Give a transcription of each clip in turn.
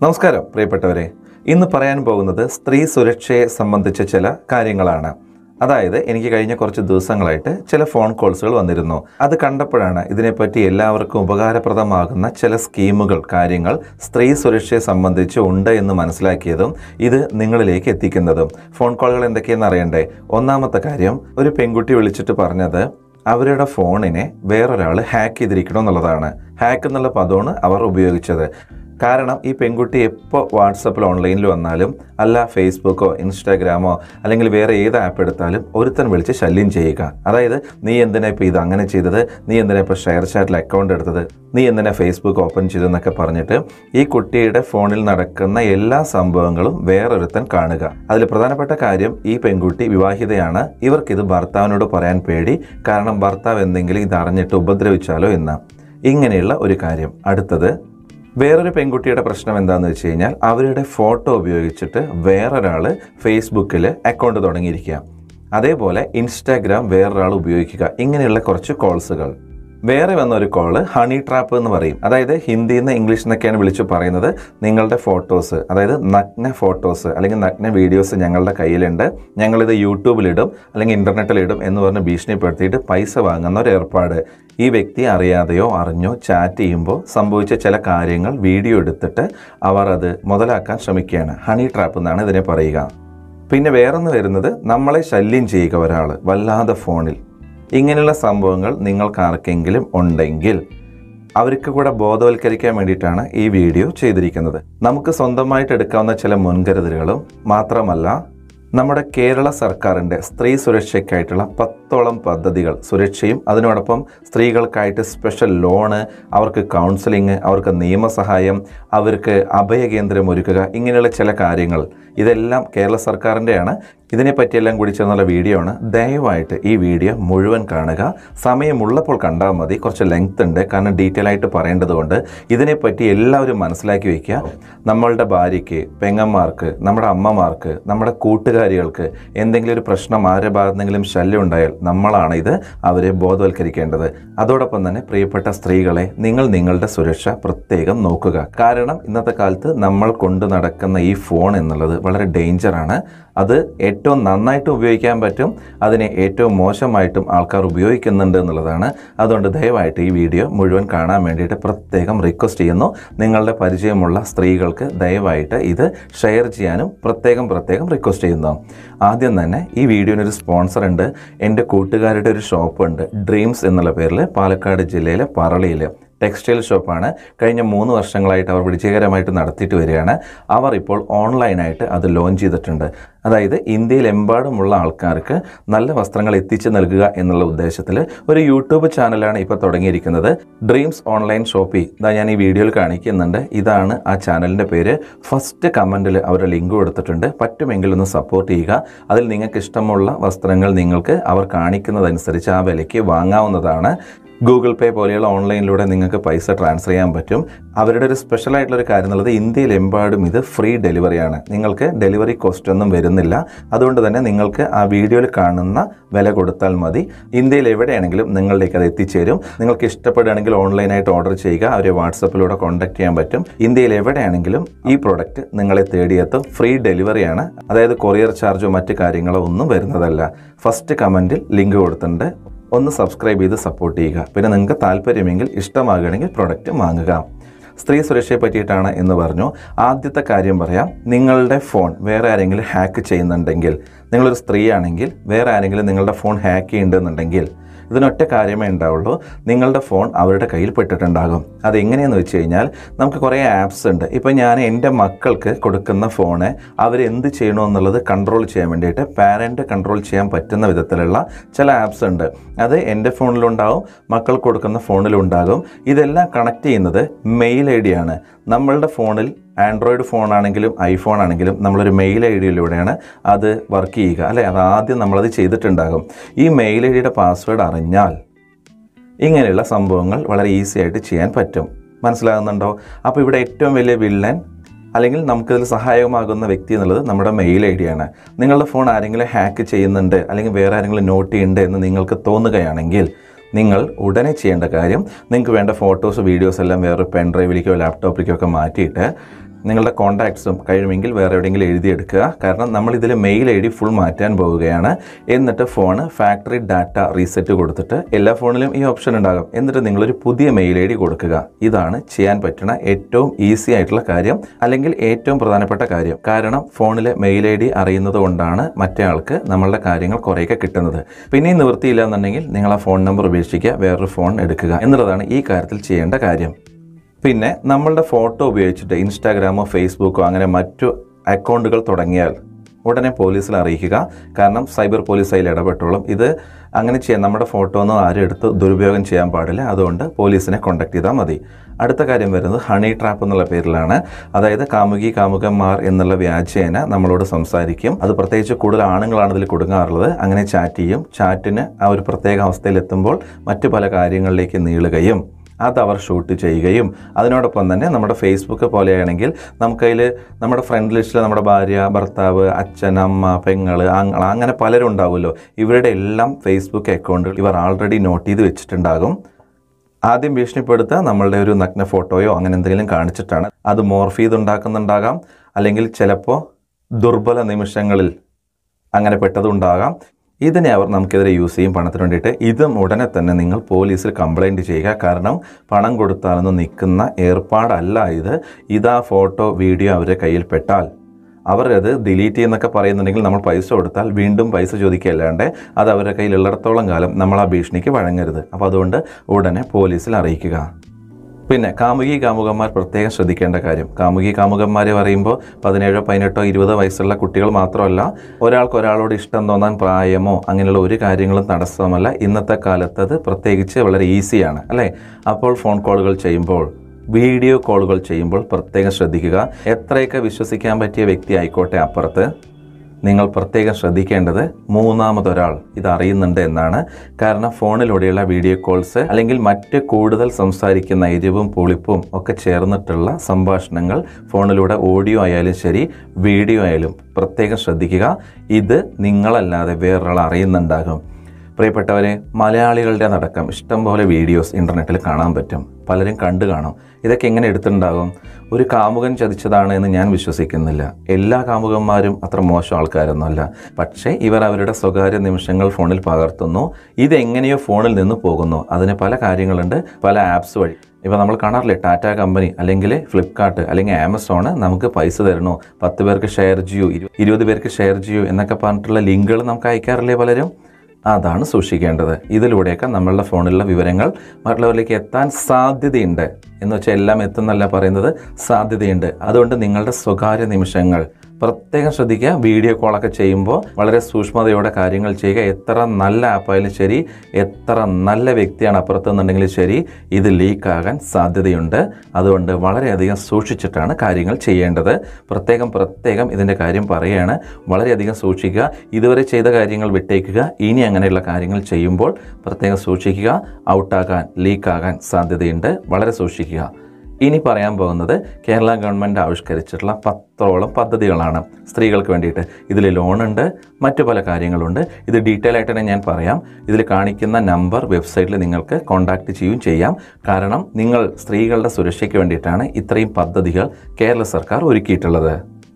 നമസ്കാരം പ്രിയപ്പെട്ടവരെ ഇന്ന് പറയാൻ പോകുന്നത് സ്ത്രീ സുരക്ഷയെ സംബന്ധിച്ച ചില കാര്യങ്ങളാണ് അതായത് എനിക്ക് കഴിഞ്ഞ കുറച്ച് ദിവസങ്ങളായിട്ട് ചില ഫോൺ കോൾസുകൾ വന്നിരുന്നു അത് കണ്ടപ്പോഴാണ് ഇതിനെപ്പറ്റി എല്ലാവർക്കും ഉപകാരപ്രദമാകുന്ന ചില സ്കീമുകൾ കാര്യങ്ങൾ സ്ത്രീ സുരക്ഷയെ സംബന്ധിച്ച് ഉണ്ട് എന്ന് മനസ്സിലാക്കിയതും ഇത് നിങ്ങളിലേക്ക് എത്തിക്കുന്നതും ഫോൺ കോളുകൾ എന്തൊക്കെയെന്ന് അറിയണ്ടേ ഒന്നാമത്തെ കാര്യം ഒരു പെൺകുട്ടി വിളിച്ചിട്ട് പറഞ്ഞത് അവരുടെ ഫോണിനെ വേറൊരാൾ ഹാക്ക് ചെയ്തിരിക്കണം എന്നുള്ളതാണ് ഹാക്ക് എന്നുള്ള പദമാണ് അവർ ഉപയോഗിച്ചത് കാരണം ഈ പെൺകുട്ടി എപ്പോൾ വാട്സപ്പിൽ ഓൺലൈനിൽ വന്നാലും അല്ല ഫേസ്ബുക്കോ ഇൻസ്റ്റാഗ്രാമോ അല്ലെങ്കിൽ വേറെ ഏത് ആപ്പ് എടുത്താലും ഒരുത്തൻ വിളിച്ച് ശല്യം ചെയ്യുക അതായത് നീ എന്തിനാ ഇപ്പോൾ ഇത് അങ്ങനെ ചെയ്തത് നീ എന്തിനാ ഇപ്പോൾ ഷെയർ ചാറ്റിൽ അക്കൗണ്ട് എടുത്തത് നീ എന്തിനാ ഫേസ്ബുക്ക് ഓപ്പൺ ചെയ്തതെന്നൊക്കെ പറഞ്ഞിട്ട് ഈ കുട്ടിയുടെ ഫോണിൽ നടക്കുന്ന എല്ലാ സംഭവങ്ങളും വേറൊരുത്തൻ കാണുക അതിൽ പ്രധാനപ്പെട്ട കാര്യം ഈ പെൺകുട്ടി വിവാഹിതയാണ് ഇവർക്കിത് ഭർത്താവിനോട് പറയാൻ പേടി കാരണം ഭർത്താവ് എന്തെങ്കിലും ഇത് അറിഞ്ഞിട്ട് ഉപദ്രവിച്ചാലോ എന്ന് ഇങ്ങനെയുള്ള ഒരു കാര്യം അടുത്തത് വേറൊരു പെൺകുട്ടിയുടെ പ്രശ്നം എന്താണെന്ന് വെച്ച് കഴിഞ്ഞാൽ അവരുടെ ഫോട്ടോ ഉപയോഗിച്ചിട്ട് വേറൊരാൾ ഫേസ്ബുക്കിൽ അക്കൗണ്ട് തുടങ്ങിയിരിക്കുക അതേപോലെ ഇൻസ്റ്റാഗ്രാം വേറൊരാൾ ഉപയോഗിക്കുക ഇങ്ങനെയുള്ള കുറച്ച് കോൾസുകൾ വേറെ വന്ന ഒരു കോള് ഹണി ട്രാപ്പ് എന്ന് പറയും അതായത് ഹിന്ദിയിൽ നിന്ന് ഇംഗ്ലീഷിൽ നിന്നൊക്കെയാണ് വിളിച്ചു പറയുന്നത് നിങ്ങളുടെ ഫോട്ടോസ് അതായത് നഗ്ന ഫോട്ടോസ് അല്ലെങ്കിൽ നഗ്ന വീഡിയോസ് ഞങ്ങളുടെ കയ്യിലുണ്ട് ഞങ്ങളിത് യൂട്യൂബിലിടും അല്ലെങ്കിൽ ഇൻ്റർനെറ്റിലിടും എന്ന് പറഞ്ഞ് ഭീഷണിപ്പെടുത്തിയിട്ട് പൈസ വാങ്ങുന്ന ഒരു ഏർപ്പാട് ഈ വ്യക്തി അറിയാതെയോ അറിഞ്ഞോ ചാറ്റ് ചെയ്യുമ്പോൾ സംഭവിച്ച ചില കാര്യങ്ങൾ വീഡിയോ എടുത്തിട്ട് അവർ അത് മുതലാക്കാൻ ശ്രമിക്കുകയാണ് ഹണി ട്രാപ്പ് എന്നാണ് ഇതിനെ പറയുക പിന്നെ വേറൊന്ന് വരുന്നത് നമ്മളെ ശല്യം ചെയ്യുക ഒരാൾ വല്ലാതെ ഫോണിൽ ഇങ്ങനെയുള്ള സംഭവങ്ങൾ നിങ്ങൾക്ക് ആർക്കെങ്കിലും ഉണ്ടെങ്കിൽ അവർക്ക് കൂടെ ബോധവൽക്കരിക്കാൻ വേണ്ടിയിട്ടാണ് ഈ വീഡിയോ ചെയ്തിരിക്കുന്നത് നമുക്ക് സ്വന്തമായിട്ട് എടുക്കാവുന്ന ചില മുൻകരുതലുകളും മാത്രമല്ല നമ്മുടെ കേരള സർക്കാരിൻ്റെ സ്ത്രീ സുരക്ഷയ്ക്കായിട്ടുള്ള പത്തോളം പദ്ധതികൾ സുരക്ഷയും അതിനോടൊപ്പം സ്ത്രീകൾക്കായിട്ട് സ്പെഷ്യൽ ലോണ് അവർക്ക് കൗൺസിലിംഗ് അവർക്ക് നിയമസഹായം അവർക്ക് അഭയകേന്ദ്രം ഒരുക്കുക ഇങ്ങനെയുള്ള ചില കാര്യങ്ങൾ ഇതെല്ലാം കേരള സർക്കാരിൻ്റെയാണ് ഇതിനെപ്പറ്റിയെല്ലാം കൂടി ചേർന്നുള്ള വീഡിയോ ആണ് ദയവായിട്ട് ഈ വീഡിയോ മുഴുവൻ കാണുക സമയമുള്ളപ്പോൾ കണ്ടാൽ മതി കുറച്ച് ലെങ്ത് ഉണ്ട് കാരണം ഡീറ്റെയിൽ ആയിട്ട് പറയേണ്ടതുകൊണ്ട് ഇതിനെപ്പറ്റി എല്ലാവരും മനസ്സിലാക്കി വയ്ക്കുക നമ്മളുടെ ഭാര്യയ്ക്ക് പെങ്ങന്മാർക്ക് നമ്മുടെ അമ്മമാർക്ക് നമ്മുടെ കൂട്ടുകാരികൾക്ക് എന്തെങ്കിലും ഒരു പ്രശ്നം ആരുടെ ഭാഗത്തെങ്കിലും ശല്യം ഉണ്ടായാൽ നമ്മളാണ് ഇത് അവരെ ബോധവൽക്കരിക്കേണ്ടത് അതോടൊപ്പം തന്നെ പ്രിയപ്പെട്ട സ്ത്രീകളെ നിങ്ങൾ നിങ്ങളുടെ സുരക്ഷ പ്രത്യേകം നോക്കുക കാരണം ഇന്നത്തെ കാലത്ത് നമ്മൾ കൊണ്ടു നടക്കുന്ന ഈ ഫോൺ എന്നുള്ളത് വളരെ ഡേഞ്ചറാണ് അത് ഏറ്റവും നന്നായിട്ട് ഉപയോഗിക്കാൻ പറ്റും അതിനെ ഏറ്റവും മോശമായിട്ടും ആൾക്കാർ ഉപയോഗിക്കുന്നുണ്ട് എന്നുള്ളതാണ് അതുകൊണ്ട് ദയവായിട്ട് ഈ വീഡിയോ മുഴുവൻ കാണാൻ വേണ്ടിയിട്ട് പ്രത്യേകം റിക്വസ്റ്റ് ചെയ്യുന്നു നിങ്ങളുടെ പരിചയമുള്ള സ്ത്രീകൾക്ക് ദയവായിട്ട് ഇത് ഷെയർ ചെയ്യാനും പ്രത്യേകം പ്രത്യേകം റിക്വസ്റ്റ് ചെയ്യുന്നു ആദ്യം തന്നെ ഈ വീഡിയോനൊരു സ്പോൺസർ ഉണ്ട് എൻ്റെ കൂട്ടുകാരുടെ ഒരു ഷോപ്പുണ്ട് ഡ്രീംസ് എന്നുള്ള പേരിൽ പാലക്കാട് ജില്ലയിലെ പറളിയിൽ ടെക്സ്റ്റൈൽ ഷോപ്പാണ് കഴിഞ്ഞ മൂന്ന് വർഷങ്ങളായിട്ട് അവർ വിജയകരമായിട്ട് നടത്തിയിട്ട് വരികയാണ് അവർ ഇപ്പോൾ ഓൺലൈനായിട്ട് അത് ലോഞ്ച് ചെയ്തിട്ടുണ്ട് അതായത് ഇന്ത്യയിലെമ്പാടുമുള്ള ആൾക്കാർക്ക് നല്ല വസ്ത്രങ്ങൾ എത്തിച്ചു നൽകുക എന്നുള്ള ഉദ്ദേശത്തിൽ ഒരു യൂട്യൂബ് ചാനലാണ് ഇപ്പോൾ തുടങ്ങിയിരിക്കുന്നത് ഡ്രീംസ് ഓൺലൈൻ ഷോപ്പി ഇതാ ഞാൻ ഈ വീഡിയോയിൽ കാണിക്കുന്നുണ്ട് ഇതാണ് ആ ചാനലിൻ്റെ പേര് ഫസ്റ്റ് കമൻറ്റിൽ അവരുടെ ലിങ്ക് കൊടുത്തിട്ടുണ്ട് പറ്റുമെങ്കിൽ ഒന്ന് സപ്പോർട്ട് ചെയ്യുക അതിൽ നിങ്ങൾക്ക് ഇഷ്ടമുള്ള വസ്ത്രങ്ങൾ നിങ്ങൾക്ക് അവർ കാണിക്കുന്നതനുസരിച്ച് ആ വിലയ്ക്ക് വാങ്ങാവുന്നതാണ് ഗൂഗിൾ പേ പോലെയുള്ള ഓൺലൈനിലൂടെ നിങ്ങൾക്ക് പൈസ ട്രാൻസ്ഫർ ചെയ്യാൻ പറ്റും അവരുടെ ഒരു സ്പെഷ്യൽ ആയിട്ടുള്ള ഒരു കാര്യം എന്നുള്ളത് ഇന്ത്യയിലെമ്പാടും ഇത് ഫ്രീ ഡെലിവറിയാണ് നിങ്ങൾക്ക് ഡെലിവറി കോസ്റ്റ് ഒന്നും വരുന്നില്ല അതുകൊണ്ട് തന്നെ നിങ്ങൾക്ക് ആ വീഡിയോയിൽ കാണുന്ന വില കൊടുത്താൽ മതി ഇന്ത്യയിൽ എവിടെയാണെങ്കിലും നിങ്ങളിലേക്ക് അത് എത്തിച്ചേരും നിങ്ങൾക്ക് ഇഷ്ടപ്പെടുകയാണെങ്കിൽ ഓൺലൈനായിട്ട് ഓർഡർ ചെയ്യുക അവരെ വാട്സപ്പിലൂടെ കോൺടാക്ട് ചെയ്യാൻ പറ്റും ഇന്ത്യയിൽ എവിടെയാണെങ്കിലും ഈ പ്രോഡക്റ്റ് നിങ്ങളെ തേടിയെത്തും ഫ്രീ ഡെലിവറിയാണ് അതായത് കൊറിയർ ചാർജോ മറ്റു കാര്യങ്ങളോ ഒന്നും വരുന്നതല്ല ഫസ്റ്റ് കമൻറ്റിൽ ലിങ്ക് കൊടുത്തിട്ടുണ്ട് ഒന്ന് സബ്സ്ക്രൈബ് ചെയ്ത് സപ്പോർട്ട് ചെയ്യുക പിന്നെ നിങ്ങൾക്ക് താല്പര്യമെങ്കിൽ ഇഷ്ടമാകുകയാണെങ്കിൽ പ്രൊഡക്റ്റ് വാങ്ങുക സ്ത്രീ സുരക്ഷയെ പറ്റിയിട്ടാണ് എന്ന് പറഞ്ഞു ആദ്യത്തെ കാര്യം പറയാം നിങ്ങളുടെ ഫോൺ വേറെ ആരെങ്കിലും ഹാക്ക് ചെയ്യുന്നുണ്ടെങ്കിൽ നിങ്ങളൊരു സ്ത്രീയാണെങ്കിൽ വേറെ ആരെങ്കിലും നിങ്ങളുടെ ഫോൺ ഹാക്ക് ചെയ്യുന്നുണ്ടെന്നുണ്ടെങ്കിൽ ഇതിനൊറ്റ കാര്യമേ ഉണ്ടാവുള്ളൂ നിങ്ങളുടെ ഫോൺ അവരുടെ കയ്യിൽ പെട്ടിട്ടുണ്ടാകും അതെങ്ങനെയെന്ന് വെച്ച് കഴിഞ്ഞാൽ നമുക്ക് കുറേ ആപ്സ് ഉണ്ട് ഇപ്പം ഞാൻ എൻ്റെ മക്കൾക്ക് കൊടുക്കുന്ന ഫോണ് അവരെന്ത് ചെയ്യണമെന്നുള്ളത് കൺട്രോൾ ചെയ്യാൻ വേണ്ടിയിട്ട് പാരൻറ്റ് കൺട്രോൾ ചെയ്യാൻ പറ്റുന്ന വിധത്തിലുള്ള ചില ആപ്സ് ഉണ്ട് അത് എൻ്റെ ഫോണിലുണ്ടാവും മക്കൾ കൊടുക്കുന്ന ഫോണിലുണ്ടാകും ഇതെല്ലാം കണക്ട് ചെയ്യുന്നത് മെയിൽ ഐ ഡിയാണ് നമ്മളുടെ ഫോണിൽ ആൻഡ്രോയിഡ് ഫോൺ ആണെങ്കിലും ഐഫോൺ ആണെങ്കിലും നമ്മളൊരു മെയിൽ ഐ ഡിയിലൂടെയാണ് അത് വർക്ക് ചെയ്യുക അല്ലേ അത് ആദ്യം നമ്മളത് ചെയ്തിട്ടുണ്ടാകും ഈ മെയിൽ ഐ ഡിയുടെ പാസ്വേഡ് അറിഞ്ഞാൽ ഇങ്ങനെയുള്ള സംഭവങ്ങൾ വളരെ ഈസി ആയിട്ട് ചെയ്യാൻ പറ്റും മനസ്സിലാകുന്നുണ്ടോ അപ്പോൾ ഇവിടെ ഏറ്റവും വലിയ വില്ലൻ അല്ലെങ്കിൽ നമുക്കിതിൽ സഹായകമാകുന്ന വ്യക്തി എന്നുള്ളത് നമ്മുടെ മെയിൽ ഐ ഡിയാണ് നിങ്ങളുടെ ഫോൺ ആരെങ്കിലും ഹാക്ക് ചെയ്യുന്നുണ്ട് അല്ലെങ്കിൽ വേറെ ആരെങ്കിലും നോട്ട് ചെയ്യുന്നുണ്ട് എന്ന് നിങ്ങൾക്ക് തോന്നുകയാണെങ്കിൽ നിങ്ങൾ ഉടനെ ചെയ്യേണ്ട കാര്യം നിങ്ങൾക്ക് വേണ്ട ഫോട്ടോസ് വീഡിയോസ് എല്ലാം വേറെ പെൻ ഡ്രൈവിലേക്കോ ലാപ്ടോപ്പിലേക്കോ ഒക്കെ മാറ്റിയിട്ട് നിങ്ങളുടെ കോൺടാക്ട്സും കഴിയുമെങ്കിൽ വേറെ എവിടെയെങ്കിലും എഴുതിയെടുക്കുക കാരണം നമ്മൾ ഇതിൽ മെയിൽ ഐ ഡി ഫുൾ മാറ്റാൻ പോവുകയാണ് എന്നിട്ട് ഫോണ് ഫാക്ടറി ഡാറ്റ റീസെറ്റ് കൊടുത്തിട്ട് എല്ലാ ഫോണിലും ഈ ഓപ്ഷൻ ഉണ്ടാകും എന്നിട്ട് നിങ്ങളൊരു പുതിയ മെയിൽ ഐ ഡി കൊടുക്കുക ഇതാണ് ചെയ്യാൻ പറ്റുന്ന ഏറ്റവും ഈസി ആയിട്ടുള്ള കാര്യം അല്ലെങ്കിൽ ഏറ്റവും പ്രധാനപ്പെട്ട കാര്യം കാരണം ഫോണിലെ മെയിൽ ഐ ഡി അറിയുന്നത് കൊണ്ടാണ് മറ്റേ ആൾക്ക് നമ്മളുടെ കാര്യങ്ങൾ കുറേയൊക്കെ കിട്ടുന്നത് പിന്നെ നിവൃത്തിയില്ല എന്നുണ്ടെങ്കിൽ നിങ്ങൾ ആ ഫോൺ നമ്പർ ഉപേക്ഷിക്കുക വേറൊരു ഫോൺ എടുക്കുക എന്നുള്ളതാണ് ഈ കാര്യത്തിൽ ചെയ്യേണ്ട കാര്യം പിന്നെ നമ്മളുടെ ഫോട്ടോ ഉപയോഗിച്ചിട്ട് ഇൻസ്റ്റാഗ്രാമോ ഫേസ്ബുക്കോ അങ്ങനെ മറ്റു അക്കൗണ്ടുകൾ തുടങ്ങിയാൽ ഉടനെ പോലീസിൽ അറിയിക്കുക കാരണം സൈബർ പോലീസ് അതിൽ ഇടപെട്ടോളും ഇത് അങ്ങനെ ചെയ്യാൻ നമ്മുടെ ഫോട്ടോ ഒന്നും ആരും എടുത്ത് ദുരുപയോഗം ചെയ്യാൻ പാടില്ല അതുകൊണ്ട് പോലീസിനെ കോൺടാക്ട് ചെയ്താൽ മതി അടുത്ത കാര്യം വരുന്നത് ഹണി ട്രാപ്പ് എന്നുള്ള പേരിലാണ് അതായത് കാമുകി കാമുകന്മാർ എന്നുള്ള വ്യാജേന നമ്മളോട് സംസാരിക്കും അത് പ്രത്യേകിച്ച് കൂടുതൽ ആണുങ്ങളാണ് ഇതിൽ കൊടുക്കാറുള്ളത് അങ്ങനെ ചാറ്റ് ചെയ്യും ചാറ്റിന് ആ ഒരു പ്രത്യേക അവസ്ഥയിൽ എത്തുമ്പോൾ മറ്റു പല കാര്യങ്ങളിലേക്ക് നീളുകയും അത് അവർ ഷൂട്ട് ചെയ്യുകയും അതിനോടൊപ്പം തന്നെ നമ്മുടെ ഫേസ്ബുക്ക് പോലെയാണെങ്കിൽ നമുക്കതിൽ നമ്മുടെ ഫ്രണ്ട് ലിസ്റ്റിൽ നമ്മുടെ ഭാര്യ ഭർത്താവ് അച്ഛൻ അമ്മ പെങ്ങൾ ആങ്ങള അങ്ങനെ പലരും ഉണ്ടാവുമല്ലോ ഇവരുടെ എല്ലാം ഫേസ്ബുക്ക് അക്കൗണ്ടുകൾ ഇവർ ആൾറെഡി നോട്ട് ചെയ്ത് വെച്ചിട്ടുണ്ടാകും ആദ്യം ഭീഷണിപ്പെടുത്തുക നമ്മളുടെ ഒരു നഗ്ന ഫോട്ടോയോ അങ്ങനെ എന്തെങ്കിലും കാണിച്ചിട്ടാണ് അത് മോർഫ് ചെയ്തുണ്ടാക്കുന്നുണ്ടാകാം അല്ലെങ്കിൽ ചിലപ്പോൾ ദുർബല നിമിഷങ്ങളിൽ അങ്ങനെ പെട്ടതുണ്ടാകാം ഇതിനെ അവർ നമുക്കെതിരെ യൂസ് ചെയ്യും പണത്തിന് വേണ്ടിയിട്ട് ഇതും ഉടനെ തന്നെ നിങ്ങൾ പോലീസിൽ കംപ്ലൈൻറ്റ് ചെയ്യുക കാരണം പണം കൊടുത്താലൊന്നും നിൽക്കുന്ന ഏർപ്പാടല്ല ഇത് ഇതാ ഫോട്ടോ വീഡിയോ അവരുടെ കയ്യിൽ പെട്ടാൽ അവർ അത് ഡിലീറ്റ് ചെയ്യുന്നൊക്കെ പറയുന്നുണ്ടെങ്കിൽ നമ്മൾ പൈസ കൊടുത്താൽ വീണ്ടും പൈസ ചോദിക്കുകയല്ലാണ്ട് അത് അവരുടെ കയ്യിൽ ഉള്ളിടത്തോളം കാലം നമ്മൾ ആ ഭീഷണിക്ക് വഴങ്ങരുത് അപ്പോൾ അതുകൊണ്ട് ഉടനെ പോലീസിൽ അറിയിക്കുക പിന്നെ കാമുകി കാമുകന്മാർ പ്രത്യേകം ശ്രദ്ധിക്കേണ്ട കാര്യം കാമുകി കാമുകന്മാർ പറയുമ്പോൾ പതിനേഴോ പതിനെട്ടോ ഇരുപതോ വയസ്സുള്ള കുട്ടികൾ മാത്രമല്ല ഒരാൾക്ക് ഒരാളോട് ഇഷ്ടം തോന്നാൻ പ്രായമോ അങ്ങനെയുള്ള ഒരു കാര്യങ്ങളും തടസ്സമല്ല ഇന്നത്തെ കാലത്ത് അത് പ്രത്യേകിച്ച് വളരെ ഈസിയാണ് അല്ലേ അപ്പോൾ ഫോൺ കോളുകൾ ചെയ്യുമ്പോൾ വീഡിയോ കോളുകൾ ചെയ്യുമ്പോൾ പ്രത്യേകം ശ്രദ്ധിക്കുക എത്രയൊക്കെ വിശ്വസിക്കാൻ പറ്റിയ വ്യക്തി ആയിക്കോട്ടെ അപ്പുറത്ത് നിങ്ങൾ പ്രത്യേകം ശ്രദ്ധിക്കേണ്ടത് മൂന്നാമതൊരാൾ ഇത് അറിയുന്നുണ്ട് എന്നാണ് കാരണം ഫോണിലൂടെയുള്ള വീഡിയോ കോൾസ് അല്ലെങ്കിൽ മറ്റ് കൂടുതൽ സംസാരിക്കുന്ന എരിവും പുളിപ്പും ഒക്കെ ചേർന്നിട്ടുള്ള സംഭാഷണങ്ങൾ ഫോണിലൂടെ ഓഡിയോ ആയാലും ശരി വീഡിയോ ആയാലും പ്രത്യേകം ശ്രദ്ധിക്കുക ഇത് നിങ്ങളല്ലാതെ വേറൊരാൾ അറിയുന്നുണ്ടാകും പ്രിയപ്പെട്ടവരെ മലയാളികളുടെ നടക്കം ഇഷ്ടംപോലെ വീഡിയോസ് ഇൻ്റർനെറ്റിൽ കാണാൻ പറ്റും പലരും കണ്ടു കാണും ഇതൊക്കെ എങ്ങനെ എടുത്തിട്ടുണ്ടാകും ഒരു കാമുകൻ ചതിച്ചതാണ് എന്ന് ഞാൻ വിശ്വസിക്കുന്നില്ല എല്ലാ കാമുകന്മാരും അത്ര മോശം ആൾക്കാരൊന്നുമല്ല പക്ഷേ ഇവർ അവരുടെ സ്വകാര്യ നിമിഷങ്ങൾ ഫോണിൽ പകർത്തുന്നു ഇതെങ്ങനെയോ ഫോണിൽ നിന്ന് പോകുന്നു അതിന് പല കാര്യങ്ങളുണ്ട് പല ആപ്സ് വഴി ഇപ്പോൾ നമ്മൾ കാണാറില്ലേ ടാറ്റ കമ്പനി അല്ലെങ്കിൽ ഫ്ലിപ്കാർട്ട് അല്ലെങ്കിൽ ആമസോൺ നമുക്ക് പൈസ തരണോ പത്ത് പേർക്ക് ഷെയർ ചെയ്യൂ ഇരു- ഇരുപത് പേർക്ക് ഷെയർ ചെയ്യൂ എന്നൊക്കെ പറഞ്ഞിട്ടുള്ള ലിങ്കുകൾ നമുക്ക് അയക്കാറില്ലേ പലരും അതാണ് സൂക്ഷിക്കേണ്ടത് ഇതിലൂടെയൊക്കെ നമ്മളുടെ ഫോണിലുള്ള വിവരങ്ങൾ മറ്റുള്ളവരിലേക്ക് എത്താൻ സാധ്യതയുണ്ട് എന്ന് വെച്ചാൽ എല്ലാം എത്തുന്നല്ല പറയുന്നത് സാധ്യതയുണ്ട് അതുകൊണ്ട് നിങ്ങളുടെ സ്വകാര്യ നിമിഷങ്ങൾ പ്രത്യേകം ശ്രദ്ധിക്കുക വീഡിയോ കോളൊക്കെ ചെയ്യുമ്പോൾ വളരെ സൂക്ഷ്മതയോടെ കാര്യങ്ങൾ ചെയ്യുക എത്ര നല്ല ആപ്പായാലും ശരി എത്ര നല്ല വ്യക്തിയാണ് അപ്പുറത്തുനിന്നുണ്ടെങ്കിലും ശരി ഇത് ലീക്കാകാൻ സാധ്യതയുണ്ട് അതുകൊണ്ട് വളരെയധികം സൂക്ഷിച്ചിട്ടാണ് കാര്യങ്ങൾ ചെയ്യേണ്ടത് പ്രത്യേകം പ്രത്യേകം ഇതിൻ്റെ കാര്യം പറയുകയാണ് വളരെയധികം സൂക്ഷിക്കുക ഇതുവരെ ചെയ്ത കാര്യങ്ങൾ വിട്ടേക്കുക ഇനി അങ്ങനെയുള്ള കാര്യങ്ങൾ ചെയ്യുമ്പോൾ പ്രത്യേകം സൂക്ഷിക്കുക ഔട്ടാകാൻ ലീക്കാകാൻ സാധ്യതയുണ്ട് വളരെ സൂക്ഷിക്കുക ഇനി പറയാൻ പോകുന്നത് കേരള ഗവൺമെൻറ് ആവിഷ്കരിച്ചിട്ടുള്ള പത്തോളം പദ്ധതികളാണ് സ്ത്രീകൾക്ക് വേണ്ടിയിട്ട് ഇതിൽ ലോണുണ്ട് മറ്റു പല കാര്യങ്ങളുണ്ട് ഇത് ഡീറ്റെയിൽ ആയിട്ട് തന്നെ ഞാൻ പറയാം ഇതിൽ കാണിക്കുന്ന നമ്പർ വെബ്സൈറ്റിൽ നിങ്ങൾക്ക് കോൺടാക്റ്റ് ചെയ്യുകയും ചെയ്യാം കാരണം നിങ്ങൾ സ്ത്രീകളുടെ സുരക്ഷയ്ക്ക് വേണ്ടിയിട്ടാണ് ഇത്രയും പദ്ധതികൾ കേരള സർക്കാർ ഒരുക്കിയിട്ടുള്ളത്